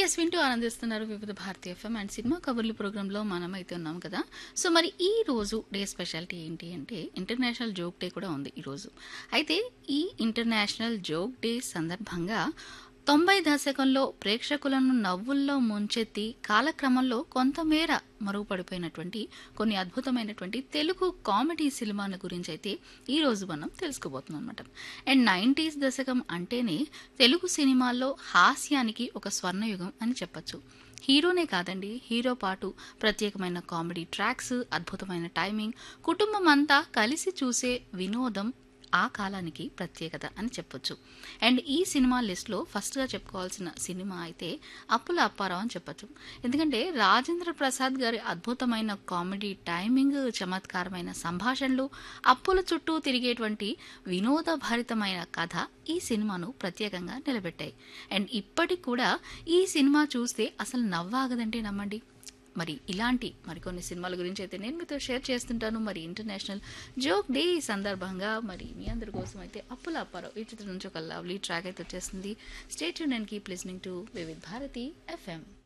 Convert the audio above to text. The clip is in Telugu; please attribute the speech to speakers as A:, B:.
A: ఎస్ వింటూ ఆనందిస్తున్నారు వివిధ భారతీయ ఎఫ్ఎం అండ్ సినిమా కబుర్లు ప్రోగ్రాంలో మనం అయితే ఉన్నాం కదా సో మరి ఈ రోజు డే స్పెషాలిటీ ఏంటి అంటే ఇంటర్నేషనల్ జోక్ డే కూడా ఉంది ఈ రోజు అయితే ఈ ఇంటర్నేషనల్ జోక్ డే సందర్భంగా తొంభై దశకంలో ప్రేక్షకులను నవ్వుల్లో ముంచెత్తి కాలక్రమంలో కొంతమేర మరుగుపడిపోయినటువంటి కొన్ని అద్భుతమైనటువంటి తెలుగు కామెడీ సినిమాల గురించి అయితే ఈ రోజు మనం తెలుసుకోబోతున్నాం అనమాట అండ్ నైంటీస్ దశకం అంటేనే తెలుగు సినిమాల్లో హాస్యానికి ఒక స్వర్ణయుగం అని చెప్పొచ్చు హీరోనే కాదండి హీరో పాటు ప్రత్యేకమైన కామెడీ ట్రాక్స్ అద్భుతమైన టైమింగ్ కుటుంబం అంతా కలిసి చూసే వినోదం ఆ కాలానికి ప్రత్యేకత అని చెప్పొచ్చు అండ్ ఈ సినిమా లిస్ట్లో ఫస్ట్గా చెప్పుకోవాల్సిన సినిమా అయితే అప్పుల అప్పారావు అని చెప్పొచ్చు ఎందుకంటే రాజేంద్ర ప్రసాద్ గారి అద్భుతమైన కామెడీ టైమింగ్ చమత్కారమైన సంభాషణలు అప్పుల చుట్టూ తిరిగేటువంటి వినోదభరితమైన కథ ఈ సినిమాను ప్రత్యేకంగా నిలబెట్టాయి అండ్ ఇప్పటికి కూడా ఈ సినిమా చూస్తే అసలు నవ్వాగదంటే నమ్మండి మరి ఇలాంటి మరికొన్ని సినిమాల గురించి అయితే నేను మీతో షేర్ చేస్తుంటాను మరి ఇంటర్నేషనల్ జోక్ డే సందర్భంగా మరి మీ అందరి కోసం అయితే అప్పుల అప్పారావు ఈ చిత్రం నుంచి ఒక లవ్లీ ట్రాక్ అయితే వచ్చేస్తుంది స్టేట్ యూన్ and keep listening to Vividh Bharati FM